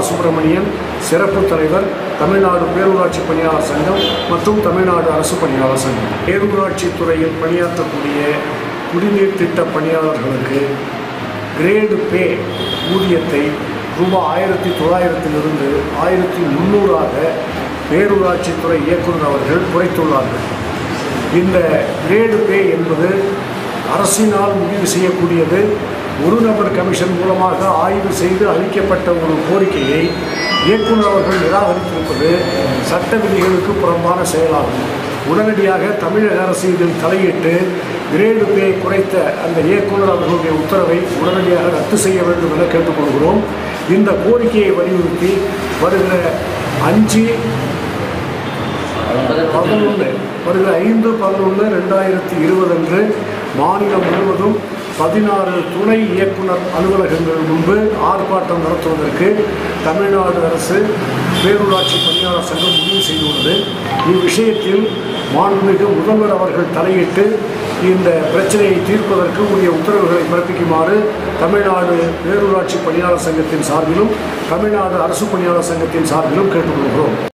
பாலசுப்ரமணியன் சிறப்பு தலைவர் தமிழ்நாடு பேரூராட்சி பணியாளர் சங்கம் மற்றும் தமிழ்நாடு அரசு பணியாளர் சங்கம் பேரூராட்சி துறையில் பணியாற்றக்கூடிய குடிநீர் திட்ட பணியாளர்களுக்கு கிரேடு பே ஊதியத்தை ரூபாய் ஆயிரத்தி தொள்ளாயிரத்திலிருந்து ஆயிரத்தி முந்நூறாக பேரூராட்சித்துறை இயக்குநர் அவர்கள் குறைத்துள்ளார்கள் இந்த கிரேடு பே என்பது அரசினால் முடிவு செய்யக்கூடியது ஒரு நபர் கமிஷன் மூலமாக ஆய்வு செய்து அளிக்கப்பட்ட ஒரு கோரிக்கையை இயக்குநர் அவர்கள் நிராகரித்திருப்பது சட்ட விதிகளுக்கு புறம்பான செயலாகும் உடனடியாக தமிழக அரசு இதில் தலையிட்டு கிரேடு பே குறைத்த அந்த இயக்குநர் அவர்களுடைய உத்தரவை உடனடியாக ரத்து செய்ய வேண்டும் என கேட்டுக்கொள்கிறோம் இந்த கோரிக்கையை வலியுறுத்தி வருகிற அஞ்சு பதினொன்று வருகிற ஐந்து பதினொன்று ரெண்டாயிரத்தி இருபது அன்று மாநிலம் முழுவதும் பதினாறு துணை இயக்குனர் அலுவலகங்கள் முன்பு ஆர்ப்பாட்டம் நடத்துவதற்கு தமிழ்நாடு அரசு பேரூராட்சி பணியாளர் சங்கம் முடிவு செய்துள்ளது இவ்விஷயத்தில் மாண்புமிகு முதல்வர் அவர்கள் தலையிட்டு இந்த பிரச்சனையை தீர்ப்பதற்கு உரிய உத்தரவுகளை பிறப்பிக்குமாறு தமிழ்நாடு பேரூராட்சி பணியாளர் சங்கத்தின் சார்பிலும் தமிழ்நாடு அரசு பணியாளர் சங்கத்தின் சார்பிலும் கேட்டுக்கொள்கிறோம்